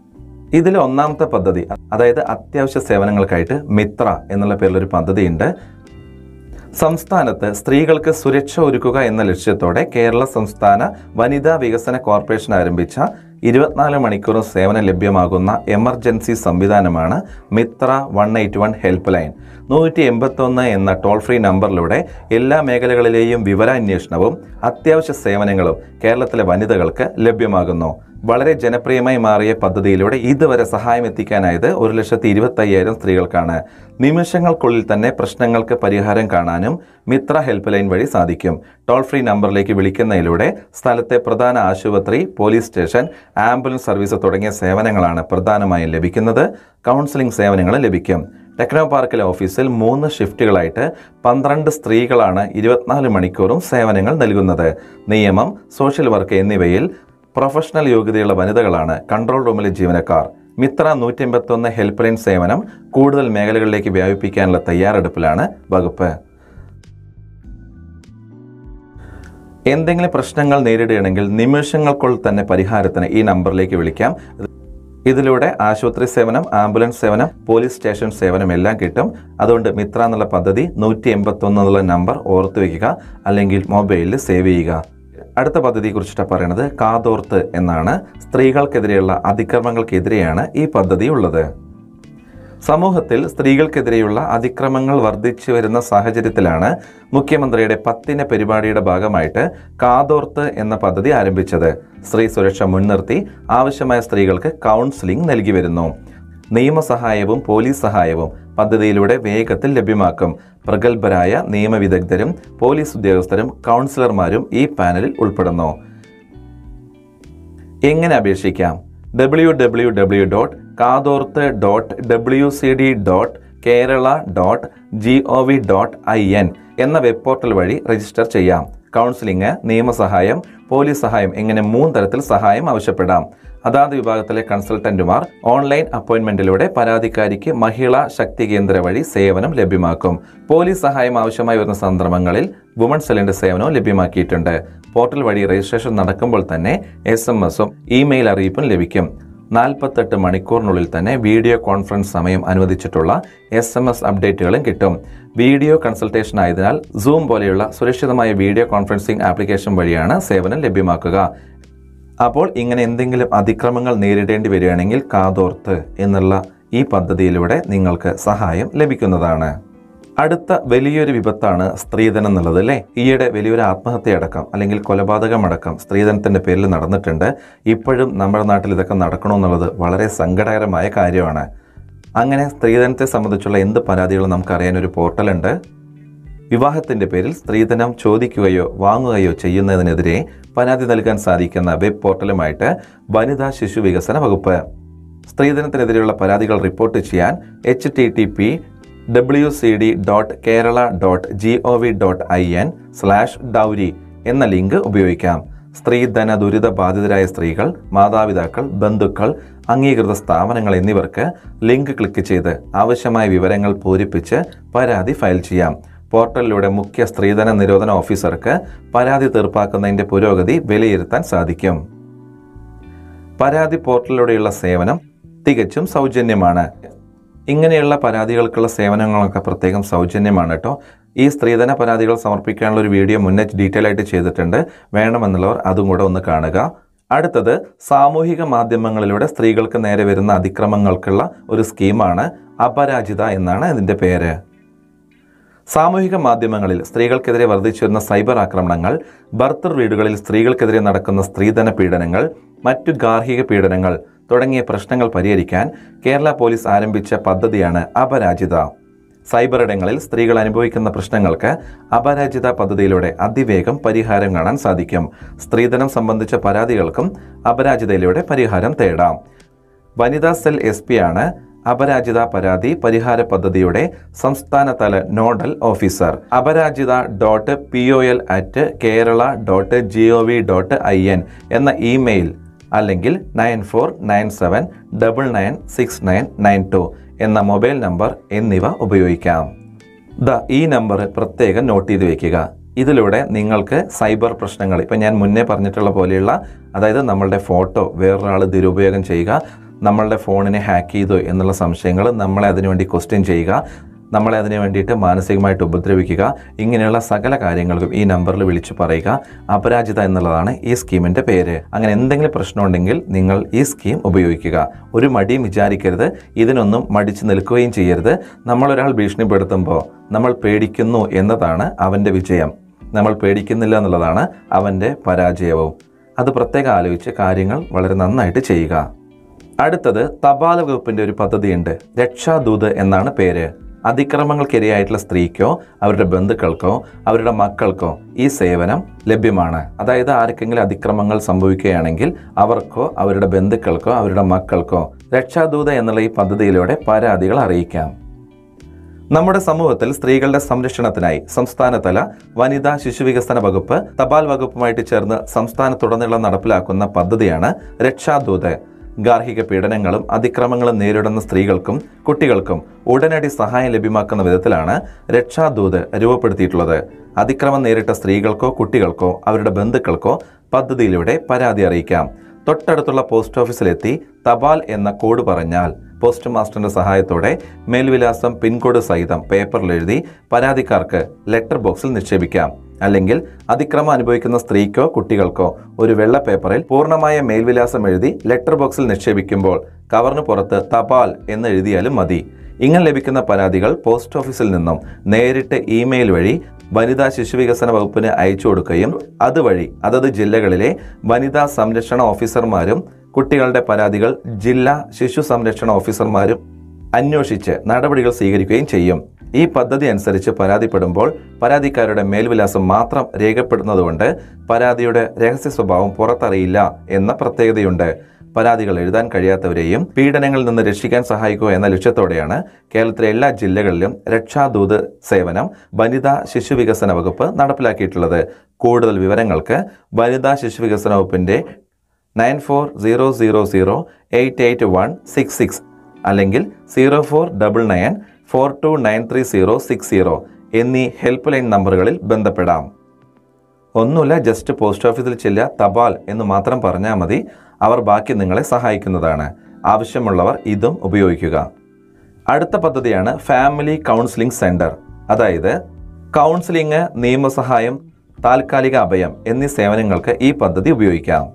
ഇതിൽ ഒന്നാമത്തെ പദ്ധതി അതായത് അത്യാവശ്യ സേവനങ്ങൾക്കായിട്ട് മിത്ര എന്നുള്ള പേരിലൊരു പദ്ധതിയുണ്ട് സംസ്ഥാനത്ത് സ്ത്രീകൾക്ക് സുരക്ഷ ഒരുക്കുക എന്ന ലക്ഷ്യത്തോടെ കേരള സംസ്ഥാന വനിതാ വികസന കോർപ്പറേഷൻ ആരംഭിച്ച ഇരുപത്തിനാല് മണിക്കൂറും സേവനം ലഭ്യമാകുന്ന എമർജൻസി സംവിധാനമാണ് Mitra one eight one help line നൂറ്റി എൺപത്തൊന്ന് എന്ന ടോൾ ഫ്രീ നമ്പറിലൂടെ എല്ലാ മേഖലകളിലെയും വിവരാന്വേഷണവും അത്യാവശ്യ സേവനങ്ങളും കേരളത്തിലെ വനിതകൾക്ക് ലഭ്യമാകുന്നു വളരെ ജനപ്രിയമായി മാറിയ പദ്ധതിയിലൂടെ ഇതുവരെ സഹായം എത്തിക്കാനായത് ഒരു ലക്ഷത്തി ഇരുപത്തി അയ്യായിരം സ്ത്രീകൾക്കാണ് നിമിഷങ്ങൾക്കുള്ളിൽ തന്നെ പ്രശ്നങ്ങൾക്ക് പരിഹാരം കാണാനും മിത്ര ഹെൽപ്പ് ലൈൻ വഴി സാധിക്കും ടോൾ ഫ്രീ നമ്പറിലേക്ക് വിളിക്കുന്നതിലൂടെ സ്ഥലത്തെ പ്രധാന ആശുപത്രി പോലീസ് സ്റ്റേഷൻ ആംബുലൻസ് സർവീസ് തുടങ്ങിയ സേവനങ്ങളാണ് പ്രധാനമായും ലഭിക്കുന്നത് കൗൺസിലിംഗ് സേവനങ്ങൾ ലഭിക്കും ടെക്നോ പാർക്കിലെ ഓഫീസിൽ മൂന്ന് ഷിഫ്റ്റുകളായിട്ട് പന്ത്രണ്ട് സ്ത്രീകളാണ് ഇരുപത്തിനാല് മണിക്കൂറും സേവനങ്ങൾ നൽകുന്നത് നിയമം സോഷ്യൽ വർക്ക് എന്നിവയിൽ പ്രൊഫഷണൽ യോഗ്യതയുള്ള വനിതകളാണ് കൺട്രോൾ റൂമിലെ ജീവനക്കാർ മിത്ര നൂറ്റി എൺപത്തൊന്ന് ഹെൽപ്പ് ലൈൻ സേവനം കൂടുതൽ മേഖലകളിലേക്ക് വ്യാപിപ്പിക്കാനുള്ള തയ്യാറെടുപ്പിലാണ് വകുപ്പ് എന്തെങ്കിലും പ്രശ്നങ്ങൾ നേരിടുകയാണെങ്കിൽ നിമിഷങ്ങൾക്കുള്ളിൽ തന്നെ പരിഹാരത്തിന് ഈ നമ്പറിലേക്ക് വിളിക്കാം ഇതിലൂടെ ആശുപത്രി സേവനം ആംബുലൻസ് സേവനം പോലീസ് സ്റ്റേഷൻ സേവനം എല്ലാം കിട്ടും അതുകൊണ്ട് മിത്ര എന്നുള്ള പദ്ധതി നൂറ്റി എൺപത്തൊന്ന് എന്നുള്ള നമ്പർ ഓർത്ത് വയ്ക്കുക അല്ലെങ്കിൽ മൊബൈലിൽ സേവ് ചെയ്യുക അടുത്ത പദ്ധതിയെ കുറിച്ചിട്ടാണ് പറയുന്നത് കാതോർത്ത് എന്നാണ് സ്ത്രീകൾക്കെതിരെയുള്ള അതിക്രമങ്ങൾക്കെതിരെയാണ് ഈ പദ്ധതി ഉള്ളത് സമൂഹത്തിൽ സ്ത്രീകൾക്കെതിരെയുള്ള അതിക്രമങ്ങൾ വർദ്ധിച്ചു വരുന്ന സാഹചര്യത്തിലാണ് മുഖ്യമന്ത്രിയുടെ പത്തിന് പരിപാടിയുടെ ഭാഗമായിട്ട് കാതോർത്ത് എന്ന പദ്ധതി ആരംഭിച്ചത് സ്ത്രീ സുരക്ഷ മുൻനിർത്തി ആവശ്യമായ സ്ത്രീകൾക്ക് കൗൺസിലിംഗ് നൽകി വരുന്നു നിയമസഹായവും പോലീസ് സഹായവും പദ്ധതിയിലൂടെ വേഗത്തിൽ ലഭ്യമാക്കും പ്രഗത്ഭരായ നിയമവിദഗ്ധരും പോലീസ് ഉദ്യോഗസ്ഥരും കൗൺസിലർമാരും ഈ പാനലിൽ ഉൾപ്പെടുന്നു എങ്ങനെ അപേക്ഷിക്കാം W W W dot Kathorthu dot W C D dot Kerala dot G O V dot I N എന്ന വെബ് പോർട്ടൽ വഴി രജിസ്റ്റർ ചെയ്യാം കൗൺസിലിംഗ് നിയമസഹായം പോലീസ് സഹായം ഇങ്ങനെ മൂന്ന് തരത്തിൽ സഹായം ആവശ്യപ്പെടാം അതാത് വിഭാഗത്തിലെ കൺസൾട്ടന്റുമാർ ഓൺലൈൻ അപ്പോയിന്റ്മെന്റിലൂടെ പരാതിക്കാരിക്ക് മഹിളാ ശക്തി കേന്ദ്ര വഴി സേവനം ലഭ്യമാക്കും പോലീസ് സഹായം ആവശ്യമായി വരുന്ന സന്ദർഭങ്ങളിൽ വുമൺ സെല്ലിന്റെ സേവനവും ലഭ്യമാക്കിയിട്ടുണ്ട് പോർട്ടൽ വഴി രജിസ്ട്രേഷൻ നടക്കുമ്പോൾ തന്നെ എസ് എം എസും ഇമെയിൽ അറിയിപ്പും ലഭിക്കും നാൽപ്പത്തെട്ട് മണിക്കൂറിനുള്ളിൽ തന്നെ വീഡിയോ കോൺഫറൻസ് സമയം അനുവദിച്ചിട്ടുള്ള എസ് എം എസ് അപ്ഡേറ്റുകളും കിട്ടും വീഡിയോ കൺസൾട്ടേഷൻ ആയതിനാൽ സൂം പോലെയുള്ള സുരക്ഷിതമായ വീഡിയോ കോൺഫറൻസിംഗ് ആപ്ലിക്കേഷൻ വഴിയാണ് സേവനം ലഭ്യമാക്കുക അപ്പോൾ ഇങ്ങനെ എന്തെങ്കിലും അതിക്രമങ്ങൾ നേരിടേണ്ടി വരികയാണെങ്കിൽ കാതോർത്ത് എന്നുള്ള ഈ പദ്ധതിയിലൂടെ നിങ്ങൾക്ക് സഹായം ലഭിക്കുന്നതാണ് അടുത്ത വലിയൊരു വിപത്താണ് സ്ത്രീധനം എന്നുള്ളത് അല്ലേ ഈയിടെ വലിയൊരു ആത്മഹത്യയടക്കം അല്ലെങ്കിൽ കൊലപാതകമടക്കം സ്ത്രീധനത്തിന്റെ പേരിൽ നടന്നിട്ടുണ്ട് ഇപ്പോഴും നമ്മുടെ നാട്ടിൽ ഇതൊക്കെ നടക്കണമെന്നുള്ളത് വളരെ സങ്കടകരമായ കാര്യമാണ് അങ്ങനെ സ്ത്രീധനത്തെ സംബന്ധിച്ചുള്ള എന്ത് പരാതികളും നമുക്കറിയാൻ ഒരു പോർട്ടലുണ്ട് വിവാഹത്തിന്റെ പേരിൽ സ്ത്രീധനം ചോദിക്കുകയോ വാങ്ങുകയോ ചെയ്യുന്നതിനെതിരെ പരാതി നൽകാൻ സാധിക്കുന്ന വെബ് പോർട്ടലുമായിട്ട് വനിതാ ശിശു വികസന വകുപ്പ് സ്ത്രീധനത്തിനെതിരെയുള്ള പരാതികൾ റിപ്പോർട്ട് ചെയ്യാൻ H T T P W C D dot Kerala dot G O V dot I N slash dowry എന്ന ലിങ്ക് ഉപയോഗിക്കാം സ്ത്രീധന ദുരിത ബാധിതരായ സ്ത്രീകൾ മാതാപിതാക്കൾ ബന്ധുക്കൾ അംഗീകൃത സ്ഥാപനങ്ങൾ എന്നിവർക്ക് ലിങ്ക് ക്ലിക്ക് ചെയ്ത് ആവശ്യമായ വിവരങ്ങൾ പൂരിപ്പിച്ച് പരാതി ഫയൽ ചെയ്യാം പോർട്ടലിലൂടെ മുഖ്യ സ്ത്രീധന നിരോധന ഓഫീസർക്ക് പരാതി തീർപ്പാക്കുന്നതിന്റെ പുരോഗതി വിലയിരുത്താൻ സാധിക്കും പരാതി പോർട്ടലിലൂടെയുള്ള സേവനം തികച്ചും സൗജന്യമാണ് ഇങ്ങനെയുള്ള പരാതികൾക്കുള്ള സേവനങ്ങളൊക്കെ പ്രത്യേകം സൗജന്യമാണ് കേട്ടോ ഈ സ്ത്രീധന പരാതികൾ സമർപ്പിക്കാനുള്ള ഒരു വീഡിയോ മുന്നേ ഡീറ്റെയിൽ ആയിട്ട് ചെയ്തിട്ടുണ്ട് വേണമെന്നുള്ളവർ അതും കൂടെ ഒന്ന് കാണുക അടുത്തത് സാമൂഹിക മാധ്യമങ്ങളിലൂടെ സ്ത്രീകൾക്ക് നേരെ വരുന്ന അതിക്രമങ്ങൾക്കുള്ള ഒരു സ്കീമാണ് അപരാജിത എന്നാണ് ഇതിൻ്റെ പേര് സാമൂഹിക മാധ്യമങ്ങളിൽ സ്ത്രീകൾക്കെതിരെ വർദ്ധിച്ചു വരുന്ന സൈബർ ആക്രമണങ്ങൾ ഭർത്തൃ വീടുകളിൽ സ്ത്രീകൾക്കെതിരെ നടക്കുന്ന സ്ത്രീധന പീഡനങ്ങൾ മറ്റു ഗാർഹിക പീഡനങ്ങൾ തുടങ്ങിയ പ്രശ്നങ്ങൾ പരിഹരിക്കാൻ കേരള പോലീസ് ആരംഭിച്ച പദ്ധതിയാണ് അപരാജിത സൈബർ ഇടങ്ങളിൽ സ്ത്രീകൾ അനുഭവിക്കുന്ന പ്രശ്നങ്ങൾക്ക് അപരാജിത പദ്ധതിയിലൂടെ അതിവേഗം പരിഹാരം കാണാൻ സാധിക്കും സ്ത്രീധനം സംബന്ധിച്ച പരാതികൾക്കും അപരാജിതയിലൂടെ പരിഹാരം തേടാം വനിതാ സെൽ എസ് പി ആണ് അപരാജിത പരാതി പരിഹാര പദ്ധതിയുടെ സംസ്ഥാനതല nodal officer Aparajita dot P O L at Kerala dot G O V dot I N എന്ന ഇമെയിൽ അല്ലെങ്കിൽ nine four nine seven double nine six nine nine two എന്ന മൊബൈൽ നമ്പർ എന്നിവ ഉപയോഗിക്കാം ദ ഈ നമ്പർ പ്രത്യേകം നോട്ട് ചെയ്ത് വെക്കുക ഇതിലൂടെ നിങ്ങൾക്ക് സൈബർ പ്രശ്നങ്ങൾ ഇപ്പം ഞാൻ മുന്നേ പറഞ്ഞിട്ടുള്ള പോലെയുള്ള അതായത് നമ്മളുടെ ഫോട്ടോ വേറൊരാൾ ദുരുപയോഗം ചെയ്യുക നമ്മളുടെ ഫോണിനെ ഹാക്ക് ചെയ്തു എന്നുള്ള സംശയങ്ങൾ നമ്മളെ അതിനുവേണ്ടി ക്വസ്റ്റ്യൻ ചെയ്യുക നമ്മളെ അതിനു വേണ്ടിയിട്ട് മാനസികമായിട്ട് ഉപദ്രവിക്കുക ഇങ്ങനെയുള്ള സകല കാര്യങ്ങൾക്കും ഈ നമ്പറിൽ വിളിച്ചു പറയുക അപരാജിത എന്നുള്ളതാണ് ഈ സ്കീമിൻ്റെ പേര് അങ്ങനെ എന്തെങ്കിലും പ്രശ്നമുണ്ടെങ്കിൽ നിങ്ങൾ ഈ സ്കീം ഉപയോഗിക്കുക ഒരു മടിയും വിചാരിക്കരുത് ഇതിനൊന്നും മടിച്ചു നിൽക്കുകയും ചെയ്യരുത് നമ്മളൊരാൾ ഭീഷണിപ്പെടുത്തുമ്പോൾ നമ്മൾ പേടിക്കുന്നു എന്നതാണ് അവൻ്റെ വിജയം നമ്മൾ പേടിക്കുന്നില്ല എന്നുള്ളതാണ് അവൻ്റെ പരാജയവും അത് പ്രത്യേകം ആലോചിച്ച് കാര്യങ്ങൾ വളരെ നന്നായിട്ട് ചെയ്യുക അടുത്തത് തപാൽ വകുപ്പിന്റെ ഒരു പദ്ധതിയുണ്ട് രക്ഷാദൂത് എന്നാണ് പേര് അതിക്രമങ്ങൾക്കിരയായിട്ടുള്ള സ്ത്രീക്കോ അവരുടെ ബന്ധുക്കൾക്കോ അവരുടെ മക്കൾക്കോ ഈ സേവനം ലഭ്യമാണ് അതായത് ആർക്കെങ്കിലും അതിക്രമങ്ങൾ സംഭവിക്കുകയാണെങ്കിൽ അവർക്കോ അവരുടെ ബന്ധുക്കൾക്കോ അവരുടെ മക്കൾക്കോ രക്ഷാദൂത എന്നുള്ള ഈ പദ്ധതിയിലൂടെ പരാതികൾ അറിയിക്കാം നമ്മുടെ സമൂഹത്തിൽ സ്ത്രീകളുടെ സംരക്ഷണത്തിനായി സംസ്ഥാനതല വനിതാ ശിശുവികസന വകുപ്പ് തപാൽ വകുപ്പുമായിട്ട് ചേർന്ന് സംസ്ഥാനത്തുടനീളം നടപ്പിലാക്കുന്ന പദ്ധതിയാണ് രക്ഷാദൂത് ഗാർഹിക പീഡനങ്ങളും അതിക്രമങ്ങളും നേരിടുന്ന സ്ത്രീകൾക്കും കുട്ടികൾക്കും ഉടനടി സഹായം ലഭ്യമാക്കുന്ന വിധത്തിലാണ് രക്ഷാദൂത് രൂപപ്പെടുത്തിയിട്ടുള്ളത് അതിക്രമം നേരിട്ട സ്ത്രീകൾക്കോ കുട്ടികൾക്കോ അവരുടെ ബന്ധുക്കൾക്കോ പദ്ധതിയിലൂടെ പരാതി അറിയിക്കാം തൊട്ടടുത്തുള്ള പോസ്റ്റ് ഓഫീസിലെത്തി തപാൽ എന്ന കോഡ് പറഞ്ഞാൽ പോസ്റ്റ് മാസ്റ്ററിന്റെ സഹായത്തോടെ മേൽവിലാസം പിൻകോഡ് സഹിതം പേപ്പറിൽ എഴുതി പരാതിക്കാർക്ക് ലെറ്റർ ബോക്സിൽ നിക്ഷേപിക്കാം അല്ലെങ്കിൽ അതിക്രമം അനുഭവിക്കുന്ന സ്ത്രീക്കോ കുട്ടികൾക്കോ ഒരു വെള്ള പേപ്പറിൽ പൂർണ്ണമായ മേൽവിലാസം എഴുതി ലെറ്റർ ബോക്സിൽ നിക്ഷേപിക്കുമ്പോൾ കവറിന് പുറത്ത് തപാൽ എന്ന് എഴുതിയാലും മതി ഇങ്ങനെ ലഭിക്കുന്ന പരാതികൾ പോസ്റ്റ് ഓഫീസിൽ നിന്നും നേരിട്ട് ഇമെയിൽ വഴി വനിതാ ശിശുവികസന വകുപ്പിന് അയച്ചു കൊടുക്കുകയും അതുവഴി അതത് ജില്ലകളിലെ വനിതാ സംരക്ഷണ ഓഫീസർമാരും കുട്ടികളുടെ പരാതികൾ ജില്ലാ ശിശു സംരക്ഷണ ഓഫീസർമാരും അന്വേഷിച്ച് നടപടികൾ സ്വീകരിക്കുകയും ചെയ്യും ഈ പദ്ധതി അനുസരിച്ച് പരാതിപ്പെടുമ്പോൾ പരാതിക്കാരുടെ മേൽവിലാസം മാത്രം രേഖപ്പെടുന്നതുകൊണ്ട് പരാതിയുടെ രഹസ്യ സ്വഭാവം പുറത്തറിയില്ല എന്ന പ്രത്യേകതയുണ്ട് പരാതികൾ എഴുതാൻ കഴിയാത്തവരെയും പീഡനങ്ങളിൽ നിന്ന് രക്ഷിക്കാൻ സഹായിക്കുക എന്ന ലക്ഷ്യത്തോടെയാണ് കേരളത്തിലെ എല്ലാ ജില്ലകളിലും രക്ഷാദൂത് സേവനം വനിതാ ശിശുവികസന വകുപ്പ് നടപ്പിലാക്കിയിട്ടുള്ളത് കൂടുതൽ വിവരങ്ങൾക്ക് വനിതാ ശിശുവികസന വകുപ്പിന്റെ nine four zero zero zero eight eight one six six അല്ലെങ്കിൽ zero four double nine four two nine three zero six zero എന്നീ ഹെൽപ്പ് ലൈൻ നമ്പറുകളിൽ ബന്ധപ്പെടാം ഒന്നുമില്ല ജസ്റ്റ് പോസ്റ്റ് ഓഫീസിൽ ചെല്ലുക തപാൽ എന്ന് മാത്രം പറഞ്ഞാൽ മതി അവർ ബാക്കി നിങ്ങളെ സഹായിക്കുന്നതാണ് ആവശ്യമുള്ളവർ ഇതും ഉപയോഗിക്കുക അടുത്ത പദ്ധതിയാണ് ഫാമിലി കൗൺസിലിംഗ് സെന്റർ അതായത് കൗൺസിലിംഗ് നിയമസഹായം താൽക്കാലിക അഭയം എന്നീ സേവനങ്ങൾക്ക് ഈ പദ്ധതി ഉപയോഗിക്കാം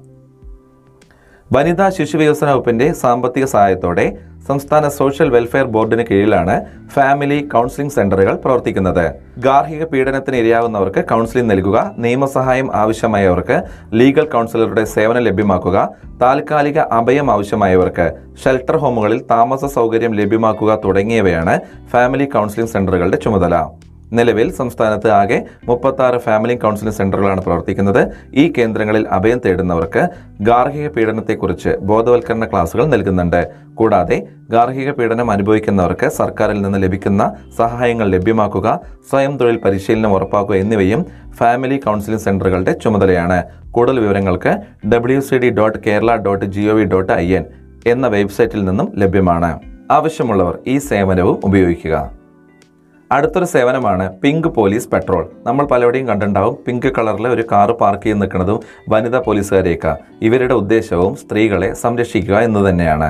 വനിതാ ശിശു വികസന വകുപ്പിന്റെ സാമ്പത്തിക സഹായത്തോടെ സംസ്ഥാന സോഷ്യൽ വെൽഫെയർ ബോർഡിന് കീഴിലാണ് ഫാമിലി കൗൺസിലിംഗ് സെന്ററുകൾ പ്രവർത്തിക്കുന്നത് ഗാർഹിക പീഡനത്തിന് ഇരയാകുന്നവർക്ക് കൗൺസിലിംഗ് നൽകുക നിയമസഹായം ആവശ്യമായവർക്ക് ലീഗൽ കൗൺസിലറുടെ സേവനം ലഭ്യമാക്കുക താൽക്കാലിക അഭയം ആവശ്യമായവർക്ക് ഷെൽട്ടർ ഹോമുകളിൽ താമസ സൗകര്യം ലഭ്യമാക്കുക തുടങ്ങിയവയാണ് ഫാമിലി കൗൺസിലിംഗ് സെന്ററുകളുടെ ചുമതല നിലവിൽ സംസ്ഥാനത്ത് ആകെ മുപ്പത്തി ആറ് ഫാമിലി കൗൺസിലിംഗ് സെന്ററുകളാണ് പ്രവർത്തിക്കുന്നത് ഈ കേന്ദ്രങ്ങളിൽ അഭയം തേടുന്നവർക്ക് ഗാർഹിക പീഡനത്തെക്കുറിച്ച് ബോധവൽക്കരണ ക്ലാസുകൾ നൽകുന്നുണ്ട് കൂടാതെ ഗാർഹിക പീഡനം അനുഭവിക്കുന്നവർക്ക് സർക്കാരിൽ നിന്ന് ലഭിക്കുന്ന സഹായങ്ങൾ ലഭ്യമാക്കുക സ്വയം തൊഴിൽ പരിശീലനം ഉറപ്പാക്കുക എന്നിവയും ഫാമിലി കൗൺസിലിംഗ് സെന്ററുകളുടെ ചുമതലയാണ് കൂടുതൽ വിവരങ്ങൾക്ക് W C D dot Kerala dot G O V dot I N എന്ന വെബ്സൈറ്റിൽ നിന്നും ലഭ്യമാണ് ആവശ്യമുള്ളവർ ഈ സേവനവും ഉപയോഗിക്കുക അടുത്തൊരു സേവനമാണ് പിങ്ക് പോലീസ് പെട്രോൾ നമ്മൾ പലരുടെയും കണ്ടിട്ടുണ്ടാവും പിങ്ക് കളറിലെ ഒരു കാറ് പാർക്ക് ചെയ്ത് നിൽക്കുന്നതും വനിതാ പോലീസുകാരെയൊക്കെ ഇവരുടെ ഉദ്ദേശവും സ്ത്രീകളെ സംരക്ഷിക്കുക എന്ന് തന്നെയാണ്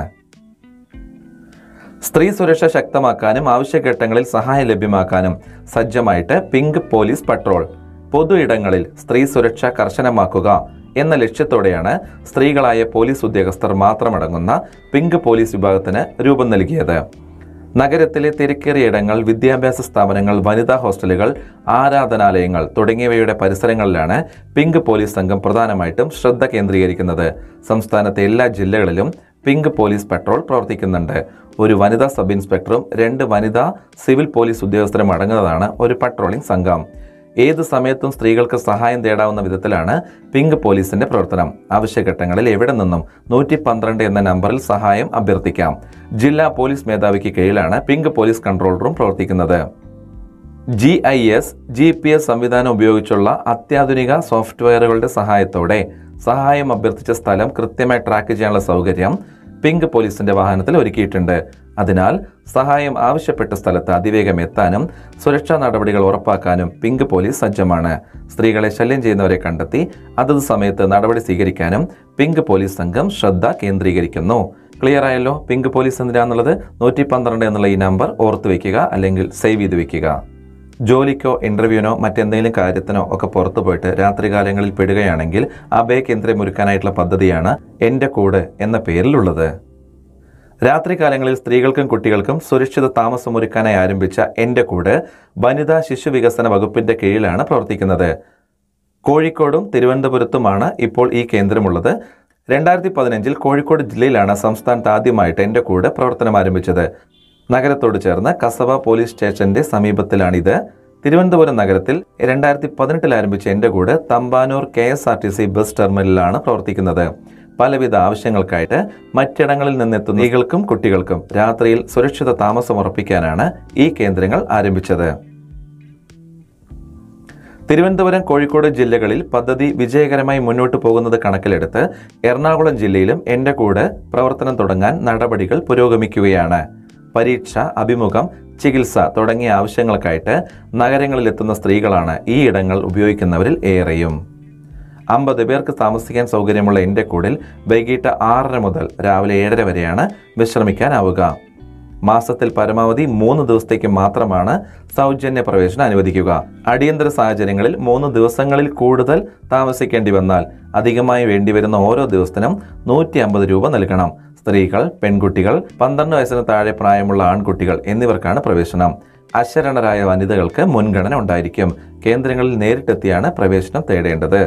സ്ത്രീ സുരക്ഷ ശക്തമാക്കാനും ആവശ്യഘട്ടങ്ങളിൽ സഹായം ലഭ്യമാക്കാനും സജ്ജമായിട്ട് പിങ്ക് പോലീസ് പട്രോൾ പൊതു ഇടങ്ങളിൽ സ്ത്രീ സുരക്ഷ കർശനമാക്കുക എന്ന ലക്ഷ്യത്തോടെയാണ് സ്ത്രീകളായ പോലീസ് ഉദ്യോഗസ്ഥർ മാത്രമടങ്ങുന്ന പിങ്ക് പോലീസ് വിഭാഗത്തിന് രൂപം നൽകിയത് നഗരത്തിലെ തിരക്കേറിയ ഇടങ്ങൾ വിദ്യാഭ്യാസ സ്ഥാപനങ്ങൾ വനിതാ ഹോസ്റ്റലുകൾ ആരാധനാലയങ്ങൾ തുടങ്ങിയവയുടെ പരിസരങ്ങളിലാണ് പിങ്ക് പോലീസ് സംഘം പ്രധാനമായിട്ടും ശ്രദ്ധ കേന്ദ്രീകരിക്കുന്നത് സംസ്ഥാനത്തെ എല്ലാ ജില്ലകളിലും പിങ്ക് പോലീസ് പെട്രോൾ പ്രവർത്തിക്കുന്നുണ്ട് ഒരു വനിതാ സബ് ഇൻസ്പെക്ടറും രണ്ട് വനിതാ സിവിൽ പോലീസ് ഉദ്യോഗസ്ഥരും അടങ്ങുന്നതാണ് ഒരു പട്രോളിംഗ് സംഘം ഏത് സമയത്തും സ്ത്രീകൾക്ക് സഹായം തേടാവുന്ന വിധത്തിലാണ് പിങ്ക് പോലീസിന്റെ പ്രവർത്തനം ആവശ്യഘട്ടങ്ങളിൽ എവിടെ നിന്നും നൂറ്റി പന്ത്രണ്ട് എന്ന നമ്പറിൽ സഹായം അഭ്യർത്ഥിക്കാം ജില്ലാ പോലീസ് മേധാവിക്ക് കീഴിലാണ് പിങ്ക് പോലീസ് കൺട്രോൾ റൂം പ്രവർത്തിക്കുന്നത് G I S G P S സംവിധാനം ഉപയോഗിച്ചുള്ള അത്യാധുനിക സോഫ്റ്റ്വെയറുകളുടെ സഹായത്തോടെ സഹായം അഭ്യർത്ഥിച്ച സ്ഥലം കൃത്യമായി ട്രാക്ക് ചെയ്യാനുള്ള സൗകര്യം പിങ്ക് പോലീസിന്റെ വാഹനത്തിൽ ഒരുക്കിയിട്ടുണ്ട് അതിനാൽ സഹായം ആവശ്യപ്പെട്ട സ്ഥലത്ത് അതിവേഗം എത്താനും സുരക്ഷാ നടപടികൾ ഉറപ്പാക്കാനും പിങ്ക് പോലീസ് സജ്ജമാണ് സ്ത്രീകളെ ശല്യം ചെയ്യുന്നവരെ കണ്ടെത്തി അതത് സമയത്ത് നടപടി സ്വീകരിക്കാനും പിങ്ക് പോലീസ് സംഘം ശ്രദ്ധ കേന്ദ്രീകരിക്കുന്നു ക്ലിയർ ആയല്ലോ പിങ്ക് പോലീസ് എന്തിനാന്നുള്ളത് നൂറ്റി പന്ത്രണ്ട് എന്നുള്ള ഈ നമ്പർ ഓർത്ത് വെക്കുക അല്ലെങ്കിൽ സേവ് ചെയ്ത് വെക്കുക ജോലിക്കോ ഇന്റർവ്യൂവിനോ മറ്റെന്തെങ്കിലും കാര്യത്തിനോ ഒക്കെ പുറത്തു പോയിട്ട് രാത്രികാലങ്ങളിൽ പെടുകയാണെങ്കിൽ അഭയകേന്ദ്രം ഒരുക്കാനായിട്ടുള്ള പദ്ധതിയാണ് എൻ്റെ കൂട് എന്ന പേരിലുള്ളത് രാത്രികാലങ്ങളിൽ സ്ത്രീകൾക്കും കുട്ടികൾക്കും സുരക്ഷിത താമസം ഒരുക്കാനായി ആരംഭിച്ച എൻ്റെ കൂട് വനിതാ ശിശു വികസന വകുപ്പിന്റെ കീഴിലാണ് പ്രവർത്തിക്കുന്നത് കോഴിക്കോടും തിരുവനന്തപുരത്തുമാണ് ഇപ്പോൾ ഈ കേന്ദ്രമുള്ളത് രണ്ടായിരത്തി പതിനഞ്ചിൽ കോഴിക്കോട് ജില്ലയിലാണ് സംസ്ഥാനത്ത് ആദ്യമായിട്ട് എൻ്റെ കൂട് പ്രവർത്തനം ആരംഭിച്ചത് നഗരത്തോട് ചേർന്ന് കസബ പോലീസ് സ്റ്റേഷന്റെ സമീപത്തിലാണിത് തിരുവനന്തപുരം നഗരത്തിൽ രണ്ടായിരത്തി പതിനെട്ടിൽ ആരംഭിച്ച Ente Koodu Thampanoor K S R T C bus ടെർമിനലിലാണ് പ്രവർത്തിക്കുന്നത് പലവിധ ആവശ്യങ്ങൾക്കായിട്ട് മറ്റിടങ്ങളിൽ നിന്നെത്തുന്ന സ്ത്രീകൾക്കും കുട്ടികൾക്കും രാത്രിയിൽ സുരക്ഷിത താമസം ഉറപ്പിക്കാനാണ് ഈ കേന്ദ്രങ്ങൾ ആരംഭിച്ചത് തിരുവനന്തപുരം കോഴിക്കോട് ജില്ലകളിൽ പദ്ധതി വിജയകരമായി മുന്നോട്ട് പോകുന്നത് കണക്കിലെടുത്ത് എറണാകുളം ജില്ലയിലും എൻ്റെ കൂടെ പ്രവർത്തനം തുടങ്ങാൻ നടപടികൾ പുരോഗമിക്കുകയാണ് പരീക്ഷ അഭിമുഖം ചികിത്സ തുടങ്ങിയ ആവശ്യങ്ങൾക്കായിട്ട് നഗരങ്ങളിലെത്തുന്ന സ്ത്രീകളാണ് ഈ ഇടങ്ങൾ ഉപയോഗിക്കുന്നവരിൽ ഏറെയും അമ്പത് പേർക്ക് താമസിക്കാൻ സൗകര്യമുള്ള എൻ്റെ കൂടിൽ വൈകിട്ട് ആറര മുതൽ രാവിലെ ഏഴര വരെയാണ് വിശ്രമിക്കാനാവുക മാസത്തിൽ പരമാവധി മൂന്ന് ദിവസത്തേക്ക് മാത്രമാണ് സൗജന്യ പ്രവേശനം അനുവദിക്കുക അടിയന്തര സാഹചര്യങ്ങളിൽ മൂന്ന് ദിവസങ്ങളിൽ കൂടുതൽ താമസിക്കേണ്ടി വന്നാൽ അധികമായി വേണ്ടിവരുന്ന ഓരോ ദിവസത്തിനും നൂറ്റി അമ്പത് രൂപ നൽകണം സ്ത്രീകൾ പെൺകുട്ടികൾ പന്ത്രണ്ട് വയസ്സിന് താഴെ പ്രായമുള്ള ആൺകുട്ടികൾ എന്നിവർക്കാണ് പ്രവേശനം അശരണരായ വനിതകൾക്ക് മുൻഗണന ഉണ്ടായിരിക്കും കേന്ദ്രങ്ങളിൽ നേരിട്ടെത്തിയാണ് പ്രവേശനം തേടേണ്ടത്